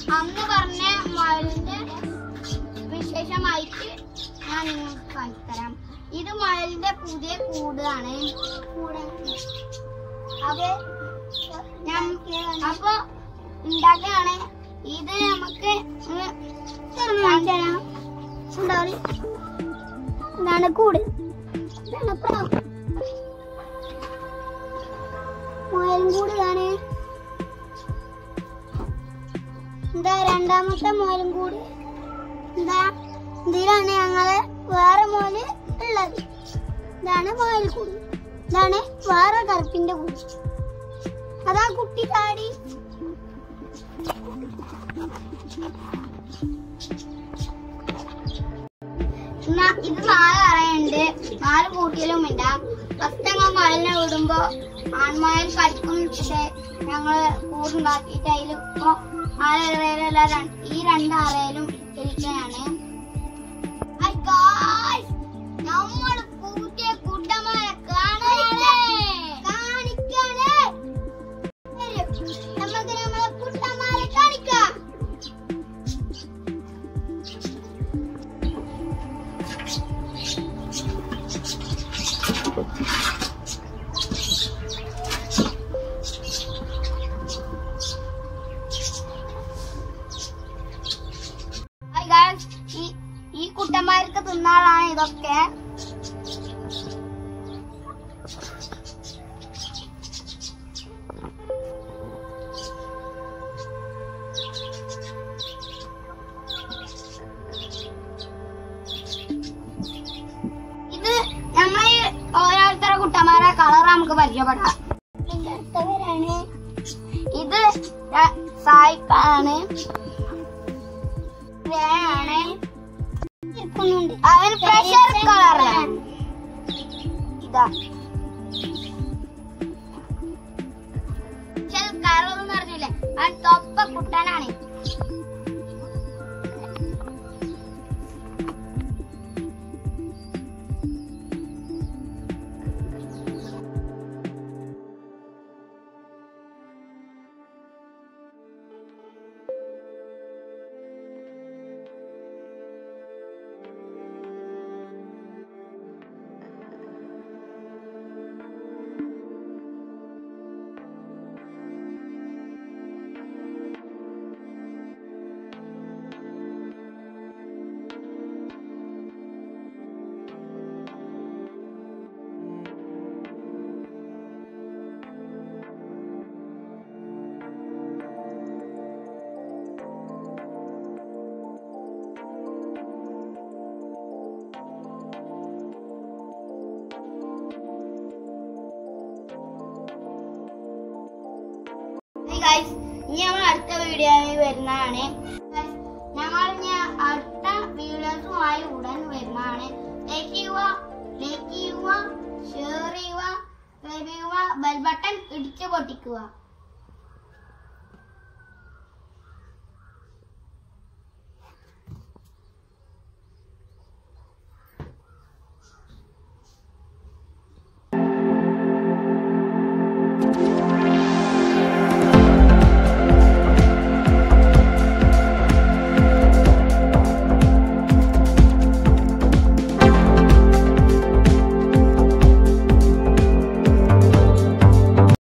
അന്ന് പറഞ്ഞ മുയലിന്റെ വിശേഷമായിട്ട് ഞാൻ നിങ്ങൾക്ക് കാണിച്ചു തരാം ഇത് മുയലിന്റെ പുതിയ കൂടാണ് അപ്പൊ ഞാൻ അപ്പൊ ഉണ്ടാക്കുകയാണ് ഇത് നമുക്ക് ഒന്ന് തുറന്ന് കാണിച്ചു തരാം ഉണ്ടാവും ഇതാണ് കൂട് ഇതാണ് പ്രാവ് മുയലും കൂട് ഇതാണ് എന്താ രണ്ടാമത്തെ മുയലും കൂട് എന്താ ഇതിലാണ് ഞങ്ങള് വേറെ മുയല് ഉള്ളത് ഇതാണ് മുയൽ കൂട് ഇതാണ് വേറെ കറുപ്പിന്റെ കൂട് അതാ കുട്ടി ചാടി എന്നാ ഇത് നാല് അറയുണ്ട് നാല് കൂട്ടിയിലും ഉണ്ടാം ഫസ്റ്റ് ഞങ്ങൾ മുയലിനെ വിടുമ്പോ ആൺമുയൽ കളിക്കും വെച്ചിട്ട് ഞങ്ങള് കൂടുണ്ടാക്കിയിട്ട് അതിൽ ഇപ്പൊ ആറരയിലല്ല ഈ രണ്ട് അറയിലും ഇരിക്കുകയാണ് Hi guys! നമ്മള് പുതിയ കുട്ടന്മാരെ കാണാനാണ്. കാണിക്കാണ്. വരൂ, നമുക്ക് നമ്മളെ കുട്ടന്മാരെ കാണിക്കാം Hi guys, ഈ ഈ കുട്ടന്മാർക്ക് തിന്നാളാണ് ഇതൊക്കെ ഇത് നമ്മൾ ഓരോരുത്തരുടെ കുട്ടന്മാരെ കളർ നമുക്ക് പരിചയപ്പെടാം അടുത്തവരാണ് ഇത് ര- സായിക്കാണ് ആണ് അവൻ പ്രഷർ കളറിലാണ് ഇതാ കളർ എന്ന് പറഞ്ഞില്ലേ അവൻ തൊപ്പ കുട്ടനാണ് ഗൈസ് ഇനി നമ്മൾ അടുത്ത വീഡിയോയിൽ വരുന്നതാണ് Guys, ഞങ്ങൾ ഇനി അടുത്ത വീഡിയോസുമായി ഉടൻ വരുന്നതാണ് ലൈക്ക് ചെയ്യുക ലൈക്ക് ചെയ്യുക ഷെയർ ചെയ്യുക സബ്സ്ക്രൈബ് ചെയ്യുക ബെൽ ബട്ടൺ ഇടിച്ചു പൊട്ടിക്കുക